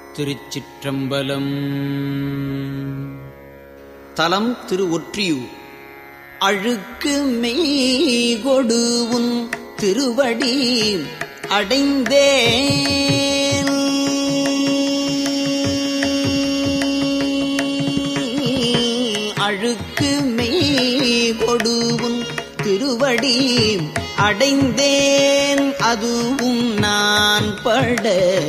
திருச்சிற்றம்பலம் தலம் திரு ஒற்றியூர் அழுக்கு மெய்கொடு உன் திருவடி அடைந்தேன் அழுக்கு மெய்கொடு உன் திருவடி அடைந்தேன் அதுவும் நான் பட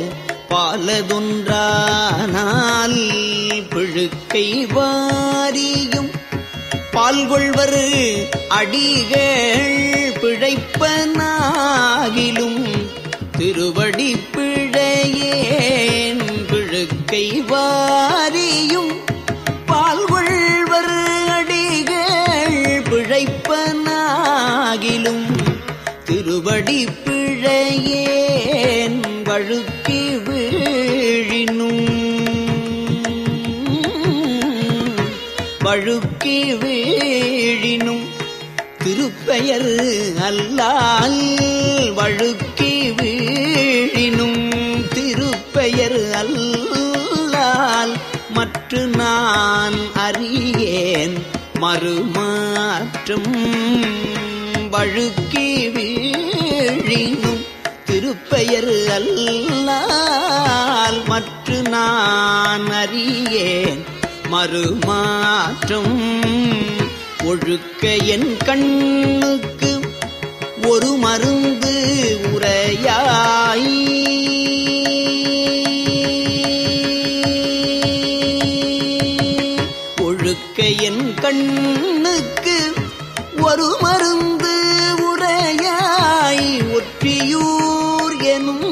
பாலதொன்றானால் பிழுக்கை வாரியும் பால்கொள்வர் அடிகள் பிழைப்பனாகிலும் திருவடி பிழையேன் பிழுக்கை வாரியும் பால்கொள்வர் அடிகள் பிழைப்பனாகிலும் திருவடி பிழையேன் வழுக்கி வீழினும் வழுக்கி வீழினும் திருப்பெயர் அல்லால் வழுக்கி வீழினும் திருப்பெயர் அல்லால் மற்ற நான் அறியேன் மறுமாற்றம் வழுக்கி வீழினும் திருப்பெயர் அல்லால் மற்ற நான் அறியேன் மறுமாற்றம் ஒழுக்க என் கண்ணுக்கு ஒரு மருந்து உரையாய் ஒழுக்க என் கண்ணுக்கு ஒரு மருந்து உரையாய் ஒற்றியூர் எனும்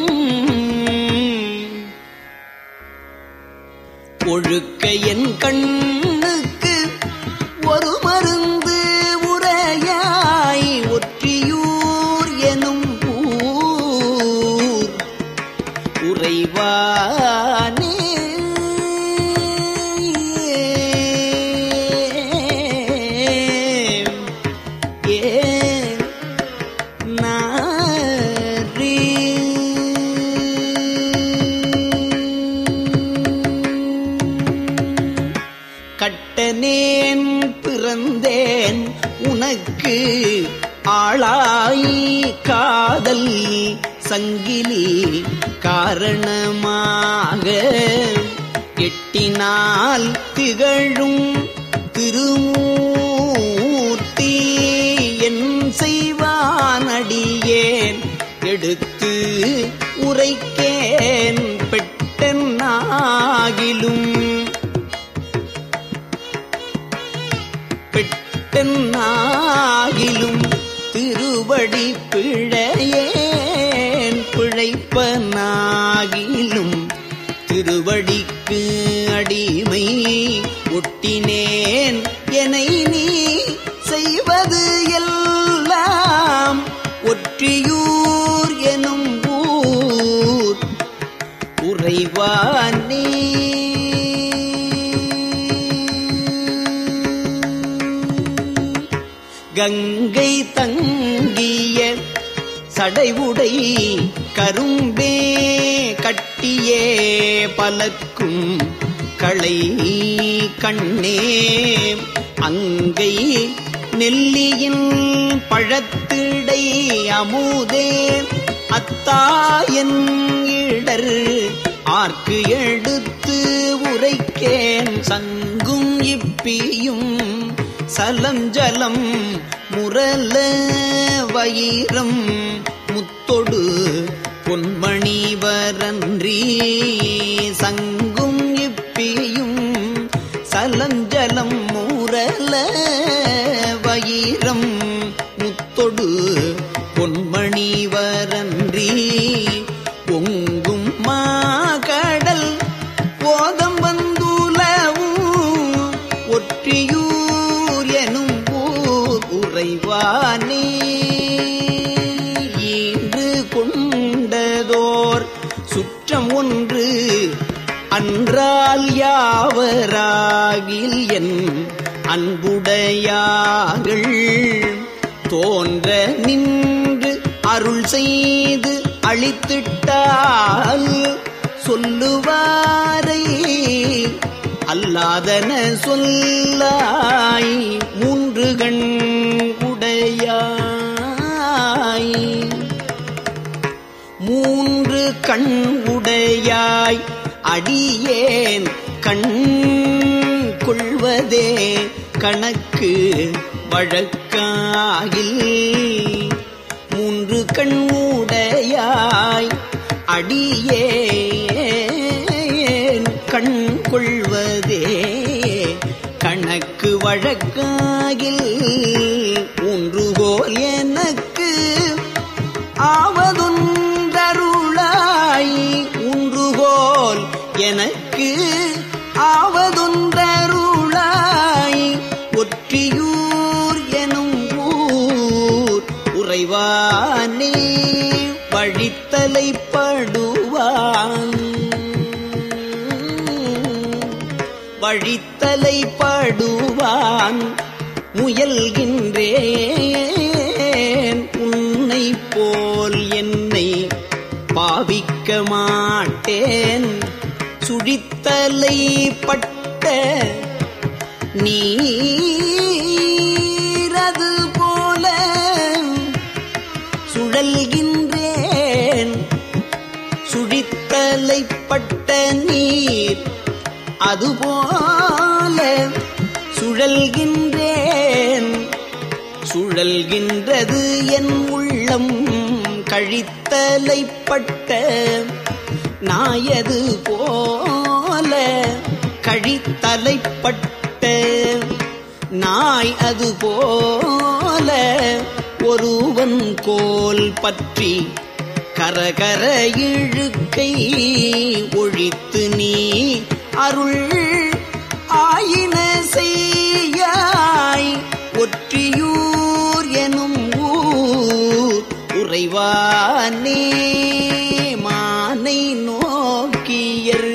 ஒழுக்க என் கண்ணுக்கு ஒரு மருந்து உரையாய் ஒற்றியூர் எனும் ஊர் உறைவானே ஏ நாரி கட்டனேன் பிறந்தேன் உனக்கு ஆளாய் காதல் சங்கிலி காரணமாக எட்டினால் திகழும் திருமூர்த்தி என் செய்வானடியேன் எடுத்து உரைக்கேன் பெட்டென்னாகிலும் பெட்டென்னாகிலும் திருவடி பிழையேன் பிழைப்பனாகிலும் திருவடிக்கு அடிமை ஒட்டினேன் எனை நீ செய்வது எல்லாம் ஒற்றியூர் எனும் ஊர் உறைவானே கங்கை தங்கிய சடைவுடை கரும்பே கட்டியே பலக்கும் களை கண்ணே அங்கை நெல்லியின் பழத்திடை அமுதே அத்தாயன் இடர் ஆர்க்கு எடுத்து உரைக்கேன் சங்கும் இப்பியும் சலம் ஜலம் முரல வயிரம் முத்தொடு பொன்மணி வரன்றி சங்கும் இப்பியும் சலஞ்சலம் முரல வயிரம் முத்தொடு பொன்மணி வரன்றி பொங்கும் மாகடல் போதம் வந்துலவும் ஒற்றியூர் எனும் ஊர் உறைவானே ஈன்று கொண்டதோர் சுற்றம் ஒன்று அன்றால் யாவராகில் என் அன்புடையார்கள் தோன்ற நின்று அருள் செய்து அழித்திட்டால் சொல்லுவாரை அல்லாதன சொல்லாய் மூன்று கண் உடையாய் மூன்று கண் உடையாய் அடியேன் கண் கொள்வதே கணக்கு வழக்காகில் மூன்று கண் உடையாய் அடியேன் கண் கொள்வதே கணக்கு வழக்காகில் ஒன்றுகோல் எனக்கு ஆவதொன்றருளாய் உன்றுகோல் எனக்கு ஆவதொன்றருளாய் ஒற்றியூர் எனும் ஊர் உறைவானே வழித்தலை படுவான் வழித்தலை படுவான் முயல்கின்றேன் உன்னை போல் என்னை பாவிக்க மாட்டேன் சுழித்தலை பட்ட நீரது போல சுழல்கின்றேன் சுழித்தலை பட்ட நீர் அதுபோல சுழல்கின்றேன் சுழல்கின்றது என் உள்ளம் கழித்தலைப்பட்ட நாயது போல கழித்தலைப்பட்ட நாய் அது போல ஒருவன் கோல் பற்றி கரகர இழுக்கை ஒழித்து நீ அருள் ஆயின செய்யாய் ஒற்றியூர் எனும் ஊர் உறைவானே மானை நோக்கியர்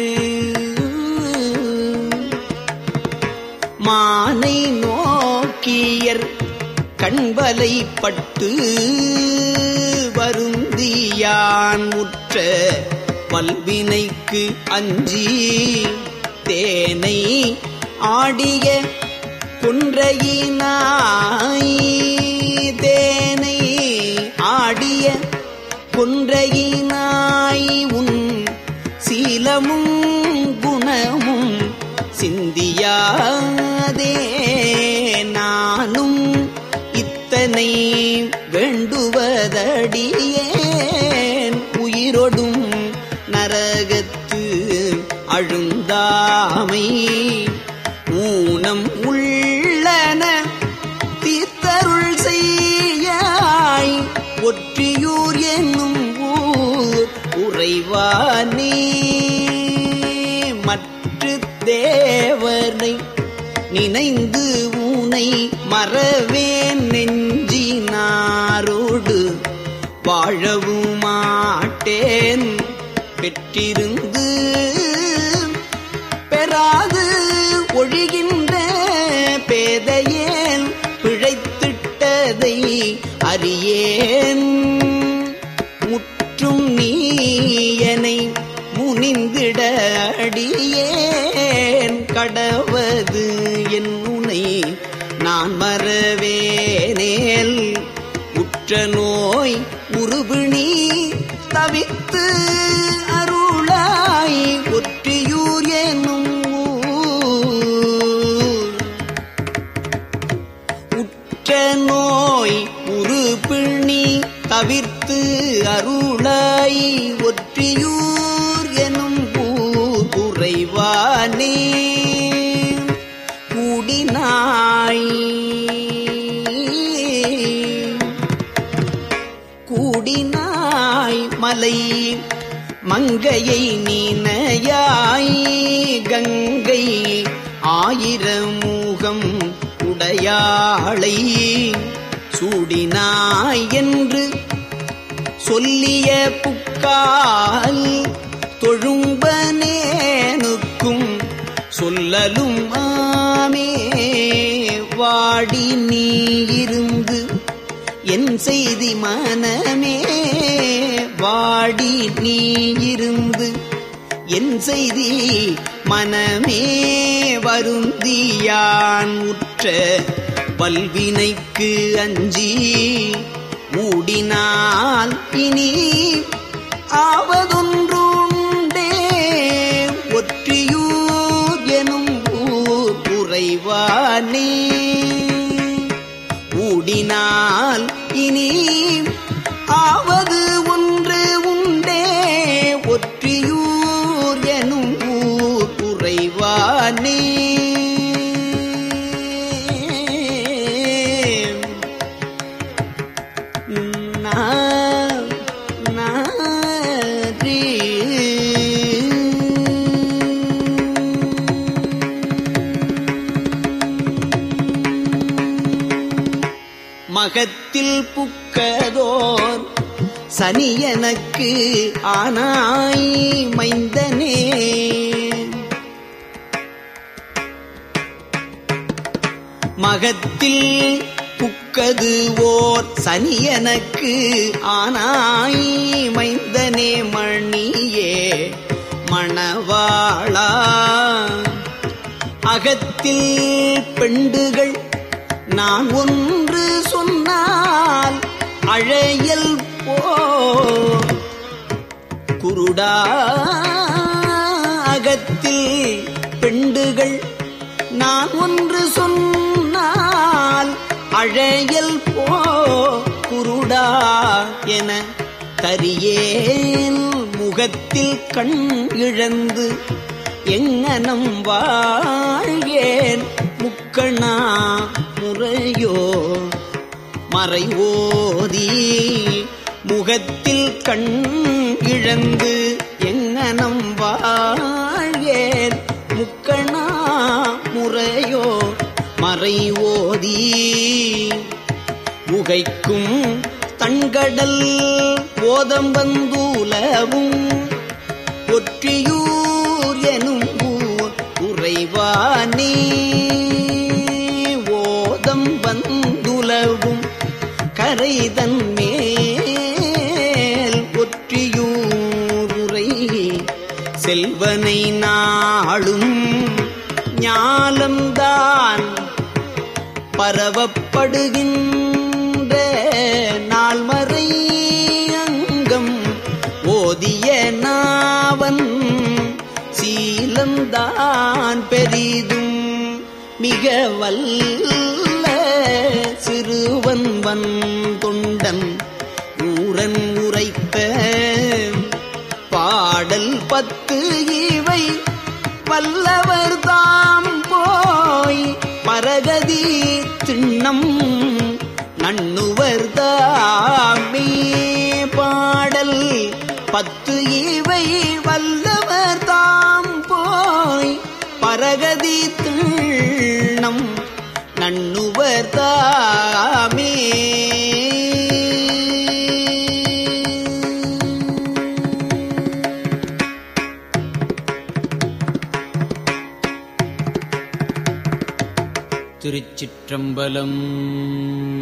மானை நோக்கியர் கண்பலை பட்டு வருந்தியான் முற்ற பல்வினைக்கு அஞ்சி தேனை ஆடிய கொன்றையினாய் தேனை ஆடிய கொன்றையினாய் உன் சீலமும் குணமும் சிந்தியாதே நானும் இத்தனை வேண்டுவதடியேன் உயிரொடும் நரகத்து அழுந்தாமை ஊனம் உள்ளன தீர்த்தருள் செய்யாய் ஒற்றியூர் என்னும் ஊர் உறைவானே மற்ற தேவனை நினைந்து உனை மறவேன் நெஞ்சினாரோடு வாழவும் மாட்டேன் பெற்றிருந்து பெறாது ஒழிகின்ற பேதையேன் பிழைத்திட்டதை அறியேன் முற்றும் நீயனை முனிந்திட அடியேன் கடவது என் உனை நான் மறவேனேல் உற்ற நோய் உருபிணி தவித்து அருளாய் ஒற்றியூர் எனும் ஊர் உற்ற நோய் உருபிணி தவிர்த்து அருளாய் ஒற்றியூர் எனும் ஊர் குறைவானே கூடினாய் கூடினாய் மலை மங்கையை நீனையாய் கங்கை ஆயிரமுகம் உடையாளை சூடினாய் என்று சொல்லிய புக்கால் தொழும்பனேனுக்கும் சொல்லலும் ஆமே வாடி நீ இருந்து என் செய்தி மனமே வாடி நீ இருந்து என் செய்தி மனமே வருந்தியான் உற்ற வல்வினைக்கு அஞ்சி மூடினால் இனி ஆவதொன்றுண்டே ஒற்றியூர் எனும் ஊர் குறைவானே ஊடினால் இனி ஆவது ஒன்று உண்டே ஒற்றியூர் எனும் ஊர் குறைவானே நா நாரி. மகத்தில் புக்கதோர் சனி எனக்கு ஆனாய் மைந்தனே மகத்தில் புக்கது ஓர் சனி எனக்கு ஆனாய் மைந்தனே மணியே மணவாளா அகத்தில் பெண்டுகள் நான் ஒன்று சொன்னால் அழையல் போ குருடா அகத்தில் பெண்டுகள் நான் ஒன்று சொன்னால் அழையல் போ குருடா என தரியேன் முகத்தில் கண் இழந்து எங்கனம் வாழ்கேன் முக்கணா முறையோ மறைவோதி முகத்தில் கண் இழந்து எங்கனம் வாழ்கேன் முக்கணா முறையோ மறைவோதி உகைக்கும் தண்கடல் ஓதம் வந்துலவும் ஒற்றியூர் எனும் ஊர் உறைவானே ஓதம் வந்துலவும் கரைதன் மேல் ஒற்றியூர் உரை செல்வனை நாளும் ஞாலம்தான் பரவப்படுகின்ற நாள்மறை அங்கம் ஓதிய நாவன் சீலம்தான் பெரிதும் மிக வல்ல சிறுவன் வன் தொண்டன் ஊரன் உரைத்த பாடல் பத்து இவை வல்லவர் தாம் போய் பரகதி திண்ணம் நண்ணுவர் தாமே பாடல் பத்து இவை வல்லவர் தாம் போய் பரகதி திண்ணம் நண்ணுவர் தாமே திருச்சிற்றம்பலம்